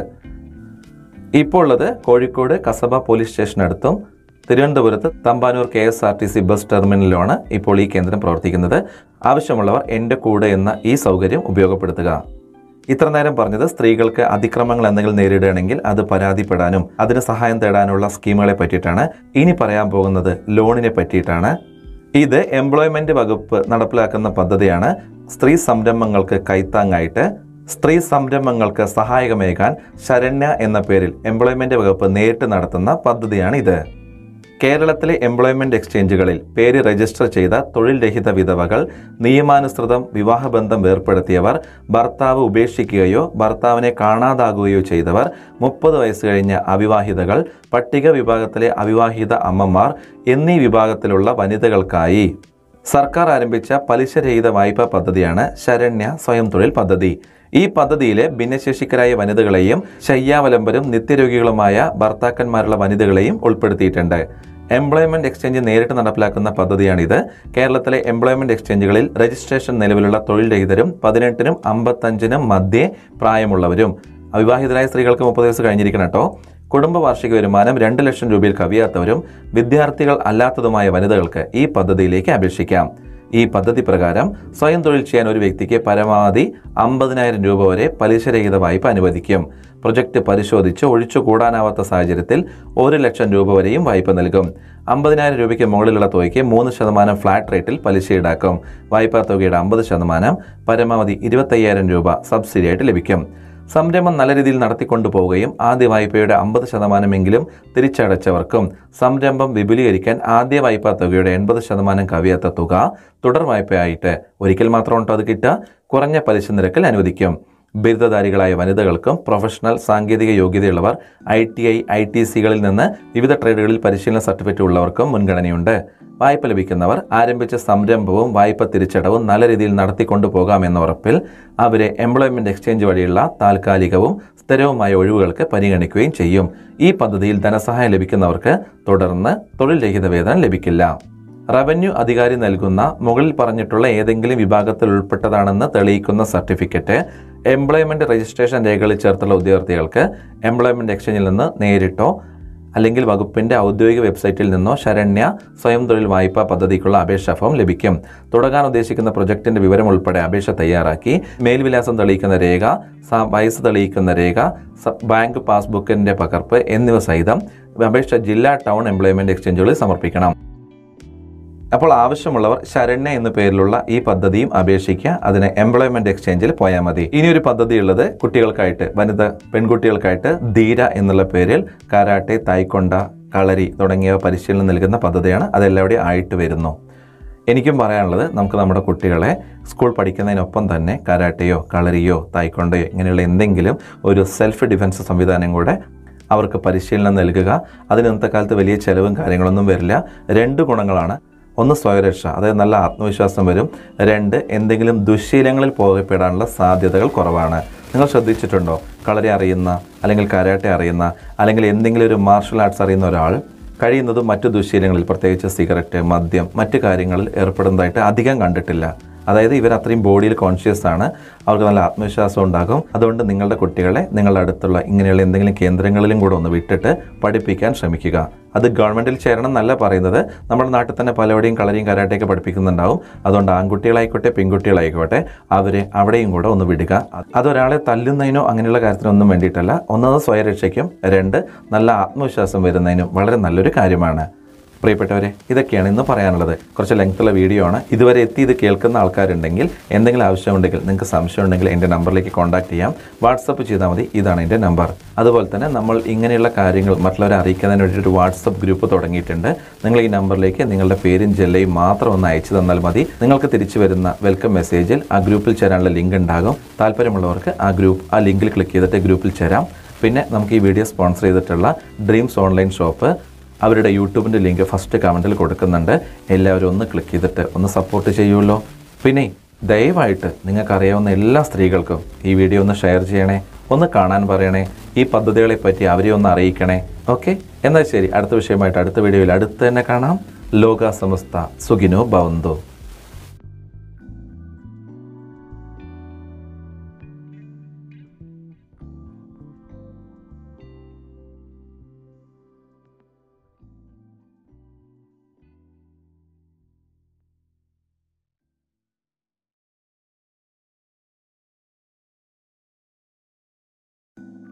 ഇപ്പോൾ ഉള്ളത് കോഴിക്കോട് കസബ പോലീസ് സ്റ്റേഷനടുത്തും തിരുവനന്തപുരത്ത് Thampanoor K S R T C bus ടെർമിനലിലാണ് ഇപ്പോൾ ഈ കേന്ദ്രം പ്രവർത്തിക്കുന്നത് ആവശ്യമുള്ളവർ എൻ്റെ കൂടെ എന്ന ഈ സൗകര്യം ഉപയോഗപ്പെടുത്തുക ഇത്ര നേരം പറഞ്ഞത് സ്ത്രീകൾക്ക് അതിക്രമങ്ങൾ എന്തെങ്കിലും നേരിടുകയാണെങ്കിൽ അത് പരാതിപ്പെടാനും അതിന് സഹായം തേടാനുള്ള സ്കീമുകളെ പറ്റിയിട്ടാണ് ഇനി പറയാൻ പോകുന്നത് ലോണിനെ പറ്റിയിട്ടാണ് ഇത് എംപ്ലോയ്മെന്റ് വകുപ്പ് നടപ്പിലാക്കുന്ന പദ്ധതിയാണ് സ്ത്രീ സംരംഭങ്ങൾക്ക് കൈത്താങ്ങായിട്ട് സ്ത്രീ സംരംഭങ്ങൾക്ക് സഹായകമേകാൻ ശരണ്യ എന്ന പേരിൽ എംപ്ലോയ്മെന്റ് വകുപ്പ് നേരിട്ട് നടത്തുന്ന പദ്ധതിയാണ് ഇത് കേരളത്തിലെ എംപ്ലോയ്മെന്റ് എക്സ്ചേഞ്ചുകളിൽ പേര് രജിസ്റ്റർ ചെയ്ത തൊഴിൽ രഹിത വിധവകൾ നിയമാനുസൃതം വിവാഹബന്ധം വേർപ്പെടുത്തിയവർ ഭർത്താവ് ഉപേക്ഷിക്കുകയോ ഭർത്താവിനെ കാണാതാകുകയോ ചെയ്തവർ മുപ്പത് വയസ്സ് കഴിഞ്ഞ അവിവാഹിതകൾ പട്ടിക വിഭാഗത്തിലെ അവിവാഹിത അമ്മമാർ എന്നീ വിഭാഗത്തിലുള്ള വനിതകൾക്കായി സർക്കാർ ആരംഭിച്ച പലിശരഹിത വായ്പാ പദ്ധതിയാണ് ശരണ്യ സ്വയം തൊഴിൽ പദ്ധതി ഈ പദ്ധതിയിലെ ഭിന്നശേഷിക്കരായ വനിതകളെയും ശയ്യാവലംബരും നിത്യരോഗികളുമായ ഭർത്താക്കന്മാരുള്ള വനിതകളെയും ഉൾപ്പെടുത്തിയിട്ടുണ്ട് എംപ്ലോയ്മെന്റ് എക്സ്ചേഞ്ച് നേരിട്ട് നടപ്പിലാക്കുന്ന പദ്ധതിയാണിത് കേരളത്തിലെ എംപ്ലോയ്മെന്റ് എക്സ്ചേഞ്ചുകളിൽ രജിസ്ട്രേഷൻ നിലവിലുള്ള തൊഴിൽ രഹിതരും പതിനെട്ടിനും അമ്പത്തഞ്ചിനും മധ്യേ പ്രായമുള്ളവരും അവിവാഹിതരായ സ്ത്രീകൾക്ക് മുപ്പത് വയസ്സ് കഴിഞ്ഞിരിക്കണം കേട്ടോ കുടുംബ വാർഷിക വരുമാനം രണ്ട് ലക്ഷം രൂപയിൽ കവിയാത്തവരും വിദ്യാർത്ഥികൾ അല്ലാത്തതുമായ വനിതകൾക്ക് ഈ പദ്ധതിയിലേക്ക് അപേക്ഷിക്കാം ഈ പദ്ധതി പ്രകാരം സ്വയം തൊഴിൽ ചെയ്യാൻ ഒരു വ്യക്തിക്ക് പരമാവധി അമ്പതിനായിരം രൂപ വരെ പലിശരഹിത വായ്പ അനുവദിക്കും പ്രൊജക്ട് പരിശോധിച്ച് ഒഴിച്ചുകൂടാനാവാത്ത സാഹചര്യത്തിൽ ഒരു ലക്ഷം രൂപ വരെയും വായ്പ നൽകും അമ്പതിനായിരം രൂപയ്ക്ക് മുകളിലുള്ള തുകയ്ക്ക് മൂന്ന് ശതമാനം ഫ്ലാറ്റ് റേറ്റിൽ പലിശ ഈടാക്കും വായ്പാ തുകയുടെ അമ്പത് ശതമാനം പരമാവധി ഇരുപത്തയ്യായിരം രൂപ സബ്സിഡിയായിട്ട് ലഭിക്കും സംരംഭം നല്ല രീതിയിൽ നടത്തിക്കൊണ്ടു പോവുകയും ആദ്യ വായ്പയുടെ അമ്പത് ശതമാനമെങ്കിലും തിരിച്ചടച്ചവർക്കും സംരംഭം വിപുലീകരിക്കാൻ ആദ്യ വായ്പാ തുകയുടെ എൺപത് ശതമാനം കവിയാത്ത തുക തുടർ വായ്പയായിട്ട് ഒരിക്കൽ മാത്രം ഉണ്ടോ അത് കിട്ടുക കുറഞ്ഞ പലിശ നിരക്കിൽ അനുവദിക്കും ബിരുദധാരികളായ വനിതകൾക്കും പ്രൊഫഷണൽ സാങ്കേതിക യോഗ്യതയുള്ളവർ I T I I T സികളിൽ നിന്ന് വിവിധ ട്രേഡുകളിൽ പരിശീലന സർട്ടിഫിക്കറ്റ് ഉള്ളവർക്കും മുൻഗണനയുണ്ട് വായ്പ ലഭിക്കുന്നവർ ആരംഭിച്ച സംരംഭവും വായ്പ തിരിച്ചടവും നല്ല രീതിയിൽ നടത്തിക്കൊണ്ടു പോകാമെന്ന ഉറപ്പിൽ അവരെ എംപ്ലോയ്മെന്റ് എക്സ്ചേഞ്ച് വഴിയുള്ള താൽക്കാലികവും സ്ഥിരവുമായ ഒഴിവുകൾക്ക് പരിഗണിക്കുകയും ചെയ്യും ഈ പദ്ധതിയിൽ ധനസഹായം ലഭിക്കുന്നവർക്ക് തുടർന്ന് തൊഴിൽ രഹിത വേതനം ലഭിക്കില്ല റവന്യൂ അധികാരി നൽകുന്ന മുകളിൽ പറഞ്ഞിട്ടുള്ള ഏതെങ്കിലും വിഭാഗത്തിൽ ഉൾപ്പെട്ടതാണെന്ന് തെളിയിക്കുന്ന സർട്ടിഫിക്കറ്റ് എംപ്ലോയ്മെന്റ് രജിസ്ട്രേഷൻ രേഖകളിൽ ചേർത്തുള്ള ഉദ്യോഗാർത്ഥികൾക്ക് എംപ്ലോയ്മെന്റ് എക്സ്ചേഞ്ചിൽ നിന്ന് നേരിട്ടോ അല്ലെങ്കിൽ വകുപ്പിന്റെ ഔദ്യോഗിക വെബ്സൈറ്റിൽ നിന്നോ ശരണ്യ സ്വയം തൊഴിൽ വായ്പാ പദ്ധതിക്കുള്ള അപേക്ഷാ ഫോം ലഭിക്കും തുടങ്ങാൻ ഉദ്ദേശിക്കുന്ന പ്രൊജക്ടിന്റെ വിവരം ഉൾപ്പെടെ അപേക്ഷ തയ്യാറാക്കി മേൽവിലാസം തെളിയിക്കുന്ന രേഖ സ- വയസ്സ് തെളിയിക്കുന്ന രേഖ സ- ബാങ്ക് പാസ്ബുക്കിന്റെ പകർപ്പ് എന്നിവ സഹിതം അപേക്ഷ ജില്ലാ ടൗൺ എംപ്ലോയ്മെന്റ് എക്സ്ചേഞ്ചുകളിൽ സമർപ്പിക്കണം അപ്പോൾ ആവശ്യമുള്ളവർ ശരണ്യ എന്ന പേരിലുള്ള ഈ പദ്ധതിയും അപേക്ഷിക്കുക അതിന് എംപ്ലോയ്മെന്റ് എക്സ്ചേഞ്ചിൽ പോയാൽ മതി ഇനി ഒരു പദ്ധതി ഉള്ളത് കുട്ടികൾക്കായിട്ട് വനിത പെൺകുട്ടികൾക്കായിട്ട് ധീര എന്നുള്ള പേരിൽ കാരാട്ടെ തായ്ക്കൊണ്ട കളരി തുടങ്ങിയവ പരിശീലനം നൽകുന്ന പദ്ധതിയാണ് അതെല്ലാവിടെയും ആയിട്ട് വരുന്നു എനിക്കും പറയാനുള്ളത് നമുക്ക് നമ്മുടെ കുട്ടികളെ സ്കൂൾ പഠിക്കുന്നതിനൊപ്പം തന്നെ കരാട്ടയോ കളരിയോ തായ്ക്കൊണ്ടയോ ഇങ്ങനെയുള്ള എന്തെങ്കിലും ഒരു സെൽഫ് ഡിഫൻസ് സംവിധാനം കൂടെ അവർക്ക് പരിശീലനം നൽകുക അതിന് ഇന്നത്തെ കാലത്ത് വലിയ ചെലവും കാര്യങ്ങളൊന്നും വരില്ല രണ്ട് ഗുണങ്ങളാണ് ഒന്ന് സ്വയരക്ഷ അതായത് നല്ല ആത്മവിശ്വാസം വരും രണ്ട് എന്തെങ്കിലും ദുശ്ശീലങ്ങളിൽ പോകപ്പെടാനുള്ള സാധ്യതകൾ കുറവാണ് നിങ്ങൾ ശ്രദ്ധിച്ചിട്ടുണ്ടോ കളരി അറിയുന്ന അല്ലെങ്കിൽ കരാട്ടെ അറിയുന്ന അല്ലെങ്കിൽ എന്തെങ്കിലും ഒരു മാർഷൽ ആർട്സ് അറിയുന്ന ഒരാൾ കഴിയുന്നതും മറ്റു ദുശ്ശീലങ്ങളിൽ പ്രത്യേകിച്ച് സിഗരറ്റ് മദ്യം മറ്റു കാര്യങ്ങളിൽ ഏർപ്പെടുന്നതായിട്ട് അധികം കണ്ടിട്ടില്ല അതായത് ഇവർ അത്രയും ബോഡിയിൽ കോൺഷ്യസ് ആണ് അവർക്ക് നല്ല ആത്മവിശ്വാസം ഉണ്ടാകും അതുകൊണ്ട് നിങ്ങളുടെ കുട്ടികളെ നിങ്ങളുടെ അടുത്തുള്ള ഇങ്ങനെയുള്ള എന്തെങ്കിലും കേന്ദ്രങ്ങളിലും കൂടെ ഒന്ന് വിട്ടിട്ട് പഠിപ്പിക്കാൻ ശ്രമിക്കുക അത് ഗവൺമെൻറ്റിൽ ചേരണം എന്നല്ല പറയുന്നത് നമ്മുടെ നാട്ടിൽ തന്നെ പലവിടെയും കളരിയും കരാട്ടയൊക്കെ പഠിപ്പിക്കുന്നുണ്ടാവും അതുകൊണ്ട് ആൺകുട്ടികളായിക്കോട്ടെ പെൺകുട്ടികളായിക്കോട്ടെ അവരെ അവിടെയും കൂടെ ഒന്ന് വിടുക അതൊരാളെ തല്ലുന്നതിനോ അങ്ങനെയുള്ള കാര്യത്തിനൊന്നും വേണ്ടിയിട്ടല്ല ഒന്നത് സ്വയരക്ഷയ്ക്കും രണ്ട് നല്ല ആത്മവിശ്വാസം വരുന്നതിനും വളരെ നല്ലൊരു കാര്യമാണ് പ്രിയപ്പെട്ടവരെ ഇതൊക്കെയാണ് ഇന്ന് പറയാനുള്ളത് കുറച്ച് ലെങ്ത്തുള്ള വീഡിയോ ആണ് ഇതുവരെ എത്തി ഇത് കേൾക്കുന്ന ആൾക്കാരുണ്ടെങ്കിൽ എന്തെങ്കിലും ആവശ്യമുണ്ടെങ്കിൽ നിങ്ങൾക്ക് സംശയം ഉണ്ടെങ്കിൽ എൻ്റെ നമ്പറിലേക്ക് കോൺടാക്ട് ചെയ്യാം വാട്സപ്പ് ചെയ്താൽ മതി ഇതാണ് എൻ്റെ നമ്പർ അതുപോലെ തന്നെ നമ്മൾ ഇങ്ങനെയുള്ള കാര്യങ്ങൾ മറ്റുള്ളവരെ അറിയിക്കുന്നതിന് വേണ്ടി ഒരു വാട്സപ്പ് ഗ്രൂപ്പ് തുടങ്ങിയിട്ടുണ്ട് നിങ്ങൾ ഈ നമ്പറിലേക്ക് നിങ്ങളുടെ പേരും ജില്ലയും മാത്രം ഒന്ന് അയച്ചു തന്നാൽ മതി നിങ്ങൾക്ക് തിരിച്ചു വരുന്ന വെൽക്കം മെസ്സേജിൽ ആ ഗ്രൂപ്പിൽ ചേരാനുള്ള ലിങ്ക് ഉണ്ടാകും താല്പര്യമുള്ളവർക്ക് ആ ഗ്രൂപ്പ് ആ ലിങ്കിൽ ക്ലിക്ക് ചെയ്തിട്ട് ഗ്രൂപ്പിൽ ചേരാം പിന്നെ നമുക്ക് ഈ വീഡിയോ സ്പോൺസർ ചെയ്തിട്ടുള്ള ഡ്രീംസ് ഓൺലൈൻ ഷോപ്പ് അവരുടെ യൂട്യൂബിൻ്റെ ലിങ്ക് ഫസ്റ്റ് കമൻറ്റിൽ കൊടുക്കുന്നുണ്ട് എല്ലാവരും ഒന്ന് ക്ലിക്ക് ചെയ്തിട്ട് ഒന്ന് സപ്പോർട്ട് ചെയ്യുമല്ലോ പിന്നെ ദയവായിട്ട് നിങ്ങൾക്കറിയാവുന്ന എല്ലാ സ്ത്രീകൾക്കും ഈ വീഡിയോ ഒന്ന് ഷെയർ ചെയ്യണേ ഒന്ന് കാണാൻ പറയണേ ഈ പദ്ധതികളെ പറ്റി അവരെ ഒന്ന് അറിയിക്കണേ ഓക്കെ എന്നാൽ ശരി അടുത്ത വിഷയമായിട്ട് അടുത്ത വീഡിയോയിൽ അടുത്ത് തന്നെ കാണാം ലോക സമസ്ത സുഖിനോ ഭവന്തോ